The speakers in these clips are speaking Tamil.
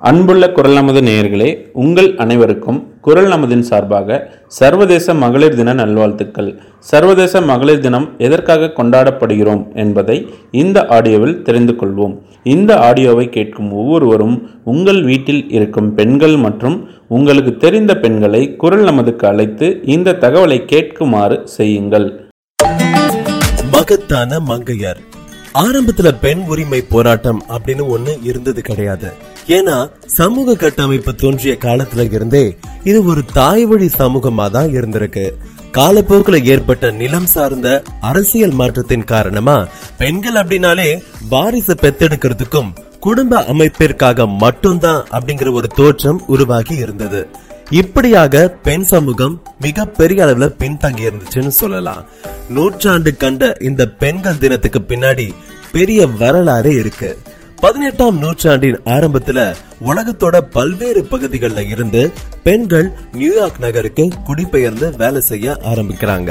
அன்புள்ள குரல் நமது நேயர்களே உங்கள் அனைவருக்கும் குரல் நமதின் சார்பாக சர்வதேச மகளிர் தின நல்வாழ்த்துக்கள் சர்வதேச மகளிர் தினம் எதற்காக கொண்டாடப்படுகிறோம் என்பதை இந்த ஆடியோவில் தெரிந்து கொள்வோம் இந்த ஆடியோவை கேட்கும் ஒவ்வொருவரும் உங்கள் வீட்டில் இருக்கும் பெண்கள் மற்றும் உங்களுக்கு தெரிந்த பெண்களை குரல் நமதுக்கு அழைத்து இந்த தகவலை கேட்குமாறு செய்யுங்கள் மகத்தான மங்கையர் ஆரம்பத்துல பெண் உரிமை போராட்டம் அப்படின்னு ஒண்ணு இருந்தது கிடையாது ஏன்னா சமூக கட்டமைப்பு தோன்றிய காலத்துல இருந்தே இது ஒரு தாய் வழி சமூகமா தான் இருந்திருக்கு காலப்போக்குல ஏற்பட்ட நிலம் சார்ந்த அரசியல் மாற்றத்தின் காரணமா பெண்கள் அப்படின்னாலே வாரிசு பெத்தெடுக்கிறதுக்கும் குடும்ப அமைப்பிற்காக மட்டும்தான் அப்படிங்கிற ஒரு தோற்றம் உருவாகி இருந்தது இப்படியாக பெண் சமூகம் மிக பெரிய அளவுல பின்தங்கி இருந்துச்சுன்னு சொல்லலாம் நூற்றாண்டு கண்ட இந்த பெண்கள் தினத்துக்கு பின்னாடி பெரிய வரலாறு இருக்கு பதினெட்டாம் நூற்றாண்டின் ஆரம்பத்துல உலகத்தோட பல்வேறு பகுதிகளில் இருந்து பெண்கள் நியூயார்க் நகருக்கு குடிபெயர்ந்து வேலை செய்ய ஆரம்பிக்கிறாங்க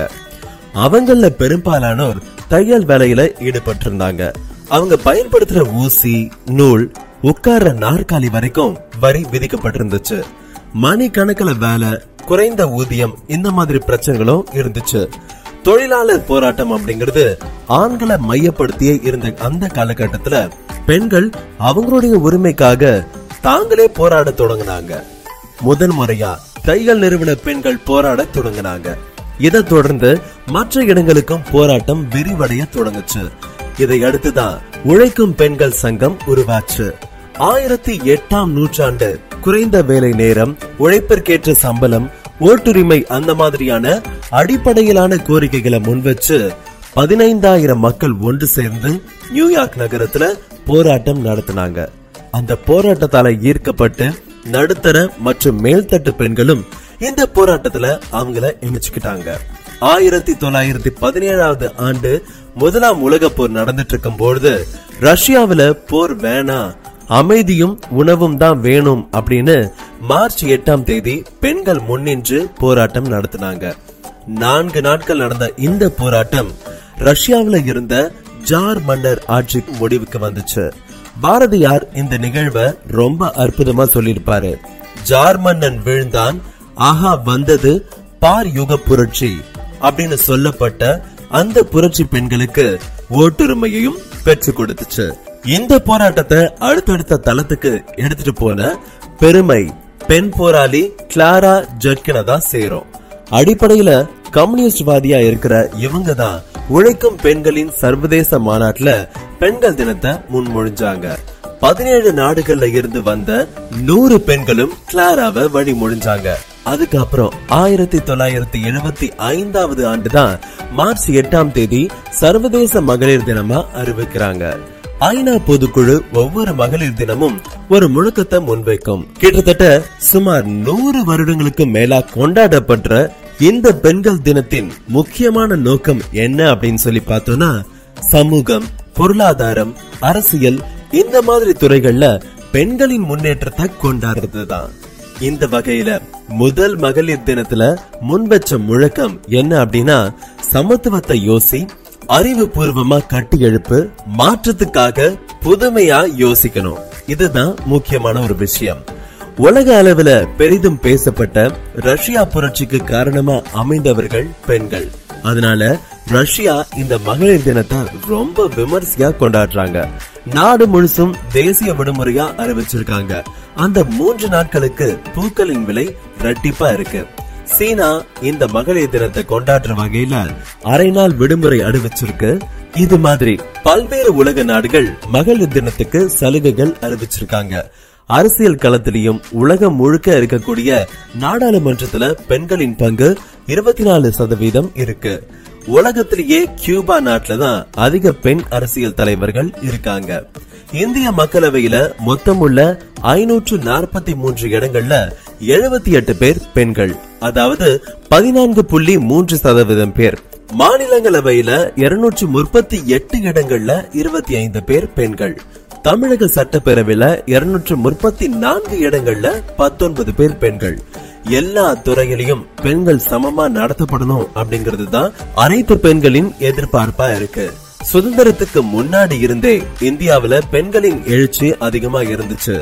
அவங்கள பெரும்பாலானோர் தையல் வேலையில ஈடுபட்டிருந்தாங்க அவங்க பயன்படுத்துற ஊசி நூல் உட்கார்ற நாற்காலி வரைக்கும் வரி விதிக்கப்பட்டிருந்துச்சு மணி கணக்குல வேலை குறைந்த ஊதியம் இந்த மாதிரி பிரச்சனைகளும் இருந்துச்சு தொழிலாளர் போராட்டம் அப்படிங்கிறது ஆண்களை மையப்படுத்தியே இருந்த அந்த காலகட்டத்துல பெண்கள் அவங்களுடைய உரிமைக்காக தாங்களே போராட தொடங்கினாங்க முதன் முறையா தையல் நிறுவன பெண்கள் போராட தொடங்கினாங்க இதை தொடர்ந்து மற்ற இடங்களுக்கும் போராட்டம் விரிவடைய தொடங்குச்சு இதை அடுத்துதான் உழைக்கும் பெண்கள் சங்கம் உருவாச்சு ஆயிரத்தி எட்டாம் நூற்றாண்டு குறைந்த வேலை நேரம் உழைப்பிற்கேற்ற சம்பளம் ஓட்டுரிமை அந்த மாதிரியான அடிப்படையிலான கோரிக்கைகளை முன்வச்சு பதினைந்தாயிரம் மக்கள் ஒன்று சேர்ந்து நியூயார்க் நகரத்துல போராட்டம் நடத்தினாங்க அந்த போராட்டத்தால ஈர்க்கப்பட்டு நடுத்தர மற்றும் மேல்தட்டு பெண்களும் இந்த போராட்டத்துல அவங்கள இணைச்சுக்கிட்டாங்க ஆயிரத்தி தொள்ளாயிரத்தி பதினேழாவது ஆண்டு முதலாம் உலக போர் நடந்துட்டு இருக்கும் பொழுது ரஷ்யாவில போர் வேணாம் அமைதியும் உணவும் தான் வேணும் அப்படின்னு மார்ச் எட்டாம் தேதி பெண்கள் முன்னின்று போராட்டம் நடத்தினாங்க நான்கு நாட்கள் நடந்த இந்த போராட்டம் ரஷ்யாவில இருந்த ஜார் மன்னர் ஆட்சிக்கு முடிவுக்கு வந்துச்சு பாரதியார் இந்த நிகழ்வை ரொம்ப அற்புதமா சொல்லியிருப்பாரு ஜார் மன்னன் வீழ்ந்தான் ஆஹா வந்தது பார் யுக புரட்சி அப்படின்னு சொல்லப்பட்ட அந்த புரட்சி பெண்களுக்கு ஓட்டுரிமையையும் பெற்று கொடுத்துச்சு இந்த போராட்டத்தை அடுத்தடுத்த தளத்துக்கு எடுத்துட்டு போன பெருமை பெண் போராளி கிளாரா ஜட்கின தான் சேரும் அடிப்படையில கம்யூனிஸ்ட் வாதியா இருக்கிற இவங்க தான் உழைக்கும் பெண்களின் சர்வதேச மாநாட்டுல பெண்கள் தினத்தை முன்மொழிஞ்சாங்க பதினேழு நாடுகள்ல இருந்து வந்த நூறு பெண்களும் கிளாராவை வழி மொழிஞ்சாங்க அதுக்கப்புறம் ஆயிரத்தி தொள்ளாயிரத்தி எழுபத்தி ஐந்தாவது ஆண்டு தான் மார்ச் எட்டாம் தேதி சர்வதேச மகளிர் தினமா அறிவிக்கிறாங்க ஐநா பொதுக்குழு ஒவ்வொரு மகளிர் தினமும் ஒரு முழக்கத்தை முன்வைக்கும் கிட்டத்தட்ட சுமார் நூறு வருடங்களுக்கு மேலா கொண்டாடப்பட்ட இந்த பெண்கள் தினத்தின் முக்கியமான நோக்கம் என்ன அப்படின்னு சொல்லி பார்த்தோம்னா சமூகம் பொருளாதாரம் அரசியல் இந்த மாதிரி துறைகள்ல பெண்களின் முன்னேற்றத்தை கொண்டாடுறதுதான் இந்த வகையில முதல் மகளிர் தினத்துல முன்வச்ச முழக்கம் என்ன அப்படின்னா சமத்துவத்தை யோசி அறிவுபூர்வமா கட்டி எழுப்பு மாற்றத்துக்காக புதுமையா யோசிக்கணும் இதுதான் முக்கியமான ஒரு விஷயம் உலக அளவுல பெரிதும் பேசப்பட்ட ரஷ்யா புரட்சிக்கு காரணமா அமைந்தவர்கள் பெண்கள் அதனால ரஷ்யா இந்த மகளிர் தினத்தை ரொம்ப விமர்சையா கொண்டாடுறாங்க நாடு முழுசும் தேசிய விடுமுறையா அறிவிச்சிருக்காங்க அந்த மூன்று நாட்களுக்கு பூக்களின் விலை இரட்டிப்பா இருக்கு சீனா இந்த மகளிர் தினத்தை கொண்டாடுற வகையில அரை நாள் விடுமுறை அறிவிச்சிருக்கு இது மாதிரி பல்வேறு உலக நாடுகள் மகளிர் தினத்துக்கு சலுகைகள் அறிவிச்சிருக்காங்க அரசியல் களத்திலையும் உலகம் முழுக்க இருக்கக்கூடிய நாடாளுமன்றத்துல பெண்களின் பங்கு இருபத்தி நாலு சதவீதம் இருக்கு உலகத்திலேயே கியூபா நாட்டுல தான் அதிக பெண் அரசியல் தலைவர்கள் இருக்காங்க இந்திய மக்களவையில மொத்தம் உள்ள ஐநூற்று நாற்பத்தி மூன்று இடங்கள்ல எழுபத்தி எட்டு பேர் பெண்கள் அதாவது பதினான்கு புள்ளி மூன்று சதவீதம் பேர் மாநிலங்களவையில இருநூற்று முப்பத்தி எட்டு இடங்கள்ல இருபத்தி ஐந்து பேர் பெண்கள் தமிழக சட்டப்பேரவையில இருநூற்று முப்பத்தி நான்கு இடங்கள்ல பத்தொன்பது பேர் பெண்கள் எல்லா துறையிலையும் பெண்கள் சமமா நடத்தப்படணும் அப்படிங்கிறது தான் அனைத்து பெண்களின் எதிர்பார்ப்பா இருக்கு சுதந்திரத்துக்கு முன்னாடி இருந்தே இந்தியாவுல பெண்களின் எழுச்சி அதிகமா இருந்துச்சு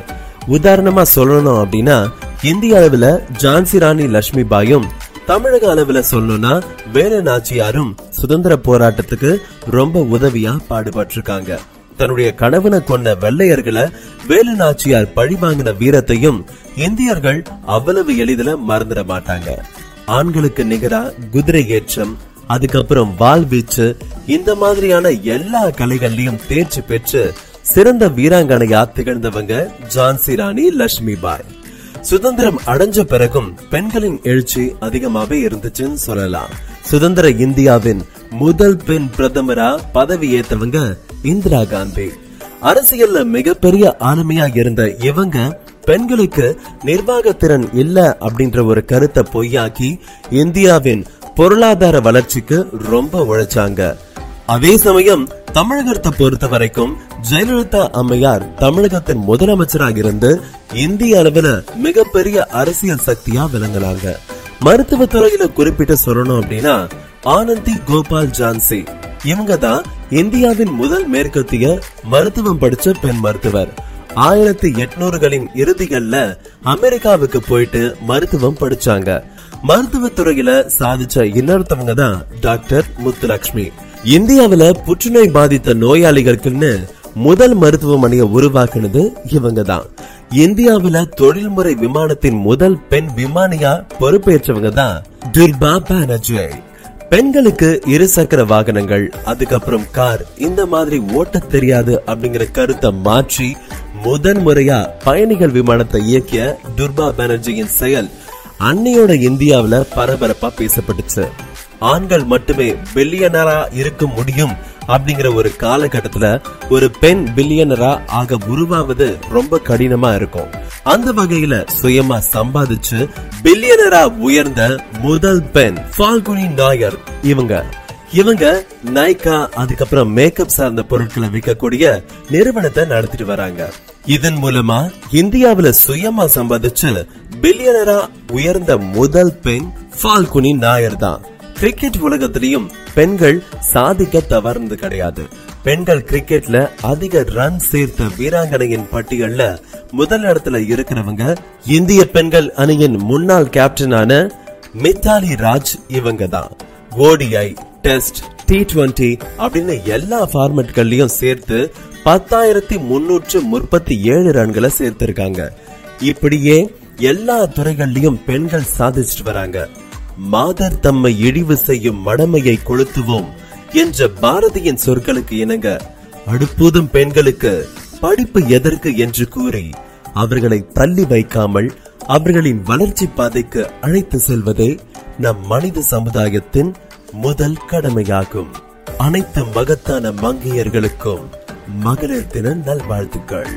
உதாரணமா சொல்லணும் அப்படின்னா இந்திய அளவுல ஜான்சி ராணி லட்சுமி பாயும் தமிழக அளவுல சொல்லணும்னா வேலு நாச்சியாரும் சுதந்திர போராட்டத்துக்கு ரொம்ப உதவியா பாடுபட்டிருக்காங்க தன்னுடைய கணவனை கொண்ட வெள்ளையர்களை வேலு நாச்சியார் பழி வாங்கின வீரத்தையும் இந்தியர்கள் அவ்வளவு எளிதில மறந்துட மாட்டாங்க ஆண்களுக்கு நிகரா குதிரை ஏற்றம் அதுக்கப்புறம் வாள் வீச்சு இந்த மாதிரியான எல்லா கலைகள்லயும் தேர்ச்சி பெற்று சிறந்த வீராங்கனையா திகழ்ந்தவங்க ஜான்சி ராணி லட்சுமி பாய் சுதந்திரம் அடைஞ்ச பிறகும் பெண்களின் எழுச்சி அதிகமாவே இருந்துச்சுன்னு சொல்லலாம் சுதந்திர இந்தியாவின் முதல் பெண் பிரதமரா பதவி ஏத்தவங்க இந்திரா காந்தி அரசியல்ல மிகப்பெரிய ஆளுமையா இருந்த இவங்க பெண்களுக்கு நிர்வாக திறன் இல்ல அப்படின்ற ஒரு கருத்தை பொய்யாக்கி இந்தியாவின் பொருளாதார வளர்ச்சிக்கு ரொம்ப உழைச்சாங்க அதே சமயம் தமிழகத்தை பொறுத்த வரைக்கும் ஜெயலலிதா அம்மையார் தமிழகத்தின் முதலமைச்சராக இருந்து இந்திய அளவுல மிகப்பெரிய அரசியல் சக்தியா விளங்கினாங்க மருத்துவ துறையில குறிப்பிட்டு சொல்லணும் அப்படின்னா ஆனந்தி கோபால் ஜான்சி இவங்க தான் இந்தியாவின் முதல் மேற்கத்திய மருத்துவம் படிச்ச பெண் மருத்துவர் ஆயிரத்தி எட்நூறுகளின் இறுதிகள்ல அமெரிக்காவுக்கு போயிட்டு மருத்துவம் படிச்சாங்க மருத்துவத்துறையில சாதிச்ச இன்னொருத்தவங்க தான் டாக்டர் முத்துலட்சுமி இந்தியாவுல புற்றுநோய் பாதித்த நோயாளிகளுக்குன்னு முதல் மருத்துவமனையை உருவாக்குனது இவங்க தான் இந்தியாவுல தொழில்முறை விமானத்தின் முதல் பெண் விமானியா பொறுப்பேற்றவங்க தான் துர்பா பானர்ஜி பெண்களுக்கு இருசக்கர வாகனங்கள் அதுக்கப்புறம் கார் இந்த மாதிரி ஓட்ட தெரியாது அப்படிங்கிற கருத்தை மாற்றி முதன் முறையா பயணிகள் விமானத்தை இயக்கிய துர்பா பானர்ஜியின் செயல் அன்னையோட இந்தியாவுல பரபரப்பா பேசப்பட்டுச்சு ஆண்கள் மட்டுமே பில்லியனரா இருக்க முடியும் அப்படிங்கிற ஒரு காலகட்டத்துல ஒரு பெண் பில்லியனரா ஆக உருவாவது ரொம்ப கடினமா இருக்கும் அந்த வகையில சுயமா சம்பாதிச்சு பில்லியனரா உயர்ந்த முதல் பெண் ஃபால்குனி நாயர் இவங்க இவங்க நைகா அதுக்கப்புறம் மேக்கப் சார்ந்த பொருட்களை விற்கக்கூடிய நிறுவனத்தை நடத்திட்டு வராங்க இதன் மூலமா இந்தியாவுல சுயமா சம்பாதிச்சு பில்லியனரா உயர்ந்த முதல் பெண் ஃபால்குனி நாயர் தான் கிரிக்கெட் உலகத்திலையும் பெண்கள் சாதிக்க தவறுந்து கிடையாது பெண்கள் கிரிக்கெட்ல அதிக ரன் சேர்த்த வீராங்கனையின் பட்டியல்ல முதல் இடத்துல இருக்கிறவங்க இந்திய பெண்கள் அணியின் முன்னாள் கேப்டனான மித்தாலி ராஜ் இவங்க தான் ஓடிஐ டெஸ்ட் டி டுவெண்டி அப்படின்னு எல்லா ஃபார்மேட்கள்லயும் சேர்த்து பத்தாயிரத்தி முன்னூற்று முப்பத்தி ஏழு ரன்களை சேர்த்திருக்காங்க இப்படியே எல்லா துறைகள்லயும் பெண்கள் சாதிச்சுட்டு வராங்க மாதர் தம்மை இழிவு செய்யும் மடமையை கொளுத்துவோம் என்ற பாரதியின் சொற்களுக்கு இணங்க அடுப்பூதும் பெண்களுக்கு படிப்பு எதற்கு என்று கூறி அவர்களை தள்ளி வைக்காமல் அவர்களின் வளர்ச்சி பாதைக்கு அழைத்து செல்வதே நம் மனித சமுதாயத்தின் முதல் கடமையாகும் அனைத்து மகத்தான மங்கையர்களுக்கும் மகளிர் தின நல்வாழ்த்துக்கள்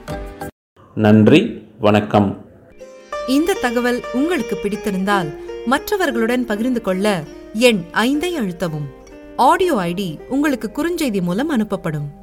நன்றி வணக்கம் இந்த தகவல் உங்களுக்கு பிடித்திருந்தால் மற்றவர்களுடன் பகிர்ந்து கொள்ள எண் ஐந்தை அழுத்தவும் ஆடியோ ஐடி உங்களுக்கு குறுஞ்செய்தி மூலம் அனுப்பப்படும்